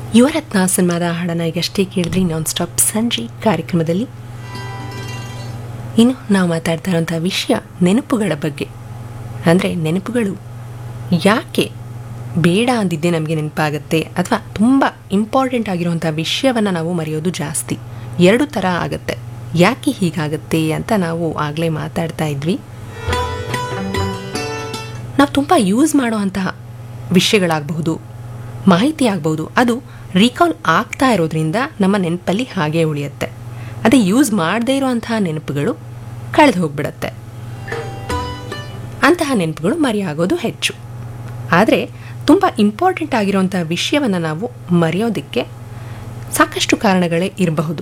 ಯುವರತ್ನ ಸಿನಿಮಾದ ಹಾಡನ್ನು ಈಗಷ್ಟೇ ಕೇಳಿದ್ರಿ ನಾನ್ ಸ್ಟಾಪ್ ಸಂಜೆ ಕಾರ್ಯಕ್ರಮದಲ್ಲಿ ಇನ್ನು ನಾವು ಮಾತಾಡ್ತಾ ಇರೋಂಥ ವಿಷಯ ನೆನಪುಗಳ ಬಗ್ಗೆ ಅಂದರೆ ನೆನಪುಗಳು ಯಾಕೆ ಬೇಡ ಅಂದಿದ್ದೇ ನಮಗೆ ನೆನಪಾಗುತ್ತೆ ಅಥವಾ ತುಂಬ ಇಂಪಾರ್ಟೆಂಟ್ ಆಗಿರುವಂಥ ವಿಷಯವನ್ನು ನಾವು ಮರೆಯೋದು ಜಾಸ್ತಿ ಎರಡು ಥರ ಆಗುತ್ತೆ ಯಾಕೆ ಹೀಗಾಗುತ್ತೆ ಅಂತ ನಾವು ಆಗಲೇ ಮಾತಾಡ್ತಾ ಇದ್ವಿ ನಾವು ತುಂಬ ಯೂಸ್ ಮಾಡುವಂತಹ ವಿಷಯಗಳಾಗಬಹುದು ಮಾಹಿತಿ ಆಗಬಹುದು ಅದು ರೀಕಾಲ್ ಆಗ್ತಾ ಇರೋದ್ರಿಂದ ನಮ್ಮ ನೆನಪಲ್ಲಿ ಹಾಗೆ ಉಳಿಯುತ್ತೆ ಅದೇ ಯೂಸ್ ಮಾಡದೇ ಇರುವಂತಹ ನೆನಪುಗಳು ಕಳೆದು ಹೋಗ್ಬಿಡತ್ತೆ ಅಂತಹ ನೆನಪುಗಳು ಮರೆಯಾಗೋದು ಹೆಚ್ಚು ಆದರೆ ತುಂಬ ಇಂಪಾರ್ಟೆಂಟ್ ಆಗಿರುವಂಥ ವಿಷಯವನ್ನು ನಾವು ಮರೆಯೋದಕ್ಕೆ ಸಾಕಷ್ಟು ಕಾರಣಗಳೇ ಇರಬಹುದು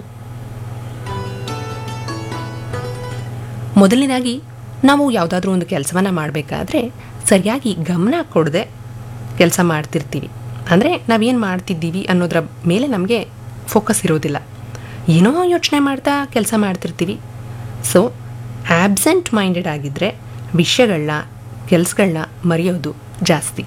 ಮೊದಲನೇದಾಗಿ ನಾವು ಯಾವುದಾದ್ರೂ ಒಂದು ಕೆಲಸವನ್ನು ಮಾಡಬೇಕಾದ್ರೆ ಸರಿಯಾಗಿ ಗಮನ ಕೊಡದೆ ಕೆಲಸ ಮಾಡ್ತಿರ್ತೀವಿ ಅಂದರೆ ನಾವೇನು ಮಾಡ್ತಿದ್ದೀವಿ ಅನ್ನೋದ್ರ ಮೇಲೆ ನಮಗೆ ಫೋಕಸ್ ಇರೋದಿಲ್ಲ ಏನೋ ಯೋಚನೆ ಮಾಡ್ತಾ ಕೆಲಸ ಮಾಡ್ತಿರ್ತೀವಿ ಸೊ ಆಬ್ಸೆಂಟ್ ಮೈಂಡೆಡ್ ಆಗಿದ್ದರೆ ವಿಷಯಗಳನ್ನ ಕೆಲಸಗಳನ್ನ ಮರೆಯೋದು ಜಾಸ್ತಿ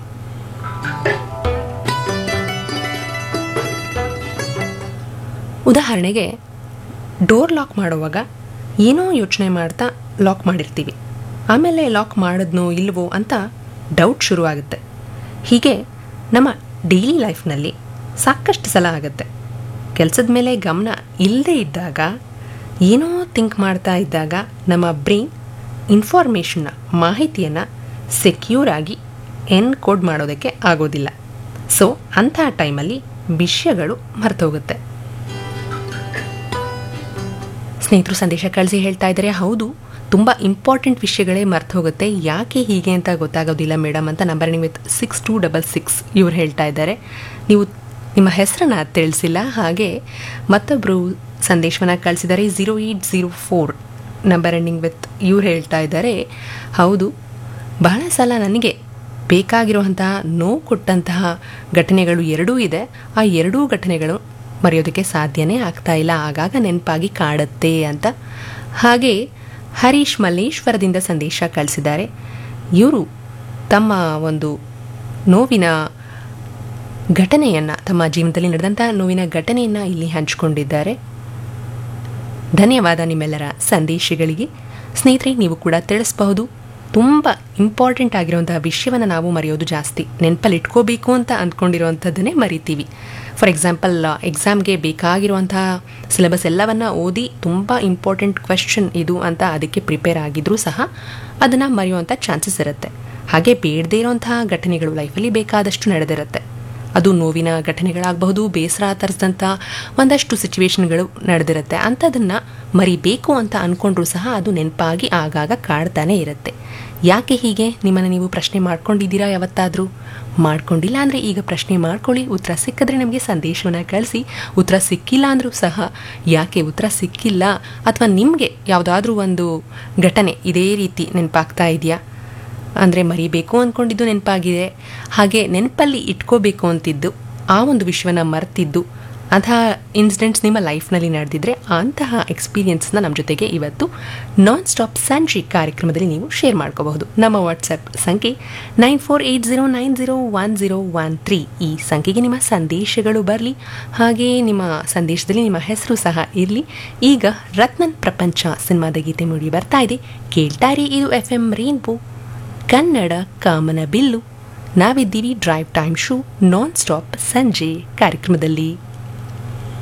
ಉದಾಹರಣೆಗೆ ಡೋರ್ ಲಾಕ್ ಮಾಡುವಾಗ ಏನೋ ಯೋಚನೆ ಮಾಡ್ತಾ ಲಾಕ್ ಮಾಡಿರ್ತೀವಿ ಆಮೇಲೆ ಲಾಕ್ ಮಾಡಿದ್ನೋ ಇಲ್ವೋ ಅಂತ ಡೌಟ್ ಶುರುವಾಗುತ್ತೆ ಹೀಗೆ ನಮ್ಮ ಡೈಲಿ ಲೈಫ್ನಲ್ಲಿ ಸಾಕಷ್ಟು ಸಲ ಆಗುತ್ತೆ ಕೆಲಸದ ಮೇಲೆ ಗಮನ ಇಲ್ಲದೇ ಇದ್ದಾಗ ಏನೋ ಥಿಂಕ್ ಮಾಡ್ತಾ ಇದ್ದಾಗ ನಮ್ಮ ಬ್ರೈನ್ ಇನ್ಫಾರ್ಮೇಷನ್ನ ಮಾಹಿತಿಯನ್ನು ಸೆಕ್ಯೂರ್ ಆಗಿ ಎನ್ಕೋಡ್ ಮಾಡೋದಕ್ಕೆ ಆಗೋದಿಲ್ಲ ಸೊ ಅಂತಹ ಟೈಮಲ್ಲಿ ವಿಷಯಗಳು ಮರ್ತೋಗುತ್ತೆ ಸ್ನೇಹಿತರು ಸಂದೇಶ ಕಳಿಸಿ ಹೇಳ್ತಾ ಇದ್ದಾರೆ ಹೌದು ತುಂಬ ಇಂಪಾರ್ಟೆಂಟ್ ವಿಷಯಗಳೇ ಮರ್ತು ಹೋಗುತ್ತೆ ಯಾಕೆ ಹೀಗೆ ಅಂತ ಗೊತ್ತಾಗೋದಿಲ್ಲ ಮೇಡಮ್ ಅಂತ number with six two double six ಇವ್ರು ಹೇಳ್ತಾ ಇದ್ದಾರೆ ನೀವು ನಿಮ್ಮ ಹೆಸರನ್ನ ತಿಳಿಸಿಲ್ಲ ಹಾಗೆ ಮತ್ತೊಬ್ಬರು ಸಂದೇಶವನ್ನು ಕಳಿಸಿದ್ದಾರೆ zero eight zero four number ending with ಇವ್ರು ಹೇಳ್ತಾ ಇದ್ದಾರೆ ಹೌದು ಬಹಳ ಸಲ ನನಗೆ ಬೇಕಾಗಿರುವಂತಹ ನೋವು ಕೊಟ್ಟಂತಹ ಘಟನೆಗಳು ಎರಡೂ ಇದೆ ಆ ಎರಡೂ ಘಟನೆಗಳು ಮರೆಯೋದಕ್ಕೆ ಸಾಧ್ಯನೇ ಆಗ್ತಾ ಇಲ್ಲ ಆಗಾಗ ನೆನಪಾಗಿ ಕಾಡುತ್ತೆ ಅಂತ ಹಾಗೆ ಹರೀಶ್ ಮಲ್ಲೇಶ್ವರದಿಂದ ಸಂದೇಶ ಕಳಿಸಿದ್ದಾರೆ ಇವರು ತಮ್ಮ ಒಂದು ನೋವಿನ ಘಟನೆಯನ್ನು ತಮ್ಮ ಜೀವನದಲ್ಲಿ ನಡೆದಂಥ ನೋವಿನ ಘಟನೆಯನ್ನು ಇಲ್ಲಿ ಹಂಚಿಕೊಂಡಿದ್ದಾರೆ ಧನ್ಯವಾದ ನಿಮ್ಮೆಲ್ಲರ ಸಂದೇಶಗಳಿಗೆ ಸ್ನೇಹಿತರೆ ನೀವು ಕೂಡ ತಿಳಿಸಬಹುದು ತುಂಬ ಇಂಪಾರ್ಟೆಂಟ್ ಆಗಿರುವಂತಹ ವಿಷಯವನ್ನು ನಾವು ಮರೆಯೋದು ಜಾಸ್ತಿ ನೆನಪಲ್ಲಿ ಇಟ್ಕೋಬೇಕು ಅಂತ ಅಂದ್ಕೊಂಡಿರುವಂಥದ್ದನ್ನೇ ಮರಿತೀವಿ ಫಾರ್ ಎಕ್ಸಾಂಪಲ್ ಎಕ್ಸಾಮ್ಗೆ ಬೇಕಾಗಿರುವಂತಹ ಸಿಲೆಬಸ್ ಎಲ್ಲವನ್ನ ಓದಿ ತುಂಬ ಇಂಪಾರ್ಟೆಂಟ್ ಕ್ವೆಶ್ಚನ್ ಇದು ಅಂತ ಅದಕ್ಕೆ ಪ್ರಿಪೇರ್ ಆಗಿದ್ರೂ ಸಹ ಅದನ್ನು ಮರೆಯುವಂಥ ಚಾನ್ಸಸ್ ಇರುತ್ತೆ ಹಾಗೆ ಬೇಡದೇ ಇರುವಂತಹ ಘಟನೆಗಳು ಲೈಫಲ್ಲಿ ಬೇಕಾದಷ್ಟು ನಡೆದಿರುತ್ತೆ ಅದು ನೋವಿನ ಘಟನೆಗಳಾಗಬಹುದು ಬೇಸರ ತರಿಸಿದಂಥ ಒಂದಷ್ಟು ಸಿಚುವೇಶನ್ಗಳು ನಡೆದಿರುತ್ತೆ ಅಂಥದನ್ನು ಮರಿಬೇಕು ಅಂತ ಅಂದ್ಕೊಂಡ್ರೂ ಸಹ ಅದು ನೆನಪಾಗಿ ಆಗಾಗ ಕಾಡ್ತಾನೆ ಇರುತ್ತೆ ಯಾಕೆ ಹೀಗೆ ನಿಮ್ಮನ್ನು ನೀವು ಪ್ರಶ್ನೆ ಮಾಡ್ಕೊಂಡಿದ್ದೀರಾ ಯಾವತ್ತಾದರೂ ಮಾಡ್ಕೊಂಡಿಲ್ಲ ಅಂದರೆ ಈಗ ಪ್ರಶ್ನೆ ಮಾಡ್ಕೊಳ್ಳಿ ಉತ್ತರ ಸಿಕ್ಕಿದ್ರೆ ನಮಗೆ ಸಂದೇಶವನ್ನು ಕಳಿಸಿ ಉತ್ತರ ಸಿಕ್ಕಿಲ್ಲ ಅಂದರೂ ಸಹ ಯಾಕೆ ಉತ್ತರ ಸಿಕ್ಕಿಲ್ಲ ಅಥವಾ ನಿಮಗೆ ಯಾವುದಾದ್ರೂ ಒಂದು ಘಟನೆ ಇದೇ ರೀತಿ ನೆನಪಾಗ್ತಾ ಇದೆಯಾ ಅಂದರೆ ಮರಿಬೇಕು ಅಂದ್ಕೊಂಡಿದ್ದು ನೆನಪಾಗಿದೆ ಹಾಗೆ ನೆನಪಲ್ಲಿ ಇಟ್ಕೋಬೇಕು ಅಂತಿದ್ದು ಆ ಒಂದು ವಿಷಯವನ್ನು ಮರ್ತಿದ್ದು ಅಂತಹ ಇನ್ಸಿಡೆಂಟ್ಸ್ ನಿಮ್ಮ ಲೈಫ್ನಲ್ಲಿ ನಡೆದಿದ್ರೆ ಅಂತಹ ಎಕ್ಸ್ಪೀರಿಯನ್ಸ್ನ ನಮ್ಮ ಜೊತೆಗೆ ಇವತ್ತು ನಾನ್ ಸ್ಟಾಪ್ ಸಂಜೆ ಕಾರ್ಯಕ್ರಮದಲ್ಲಿ ನೀವು ಶೇರ್ ಮಾಡ್ಕೋಬಹುದು ನಮ್ಮ ವಾಟ್ಸಪ್ ಸಂಖ್ಯೆ nine four eight zero nine zero one zero one three ಈ ಸಂಖ್ಯೆಗೆ ನಿಮ್ಮ ಸಂದೇಶಗಳು ಬರಲಿ ಹಾಗೆಯೇ ನಿಮ್ಮ ಸಂದೇಶದಲ್ಲಿ ನಿಮ್ಮ ಹೆಸರು ಸಹ ಇರಲಿ ಈಗ ರತ್ನನ್ ಪ್ರಪಂಚ ಸಿನಿಮಾದ ಗೀತೆ ಮೂಡಿ ಬರ್ತಾ ಇದೆ ಕೇಳ್ತಾರೆ ಇದು F M rainbow Kannada Kamana Billu ನಾವಿದ್ದೀವಿ drive time show non stop ಸಂಜೆ ಕಾರ್ಯಕ್ರಮದಲ್ಲಿ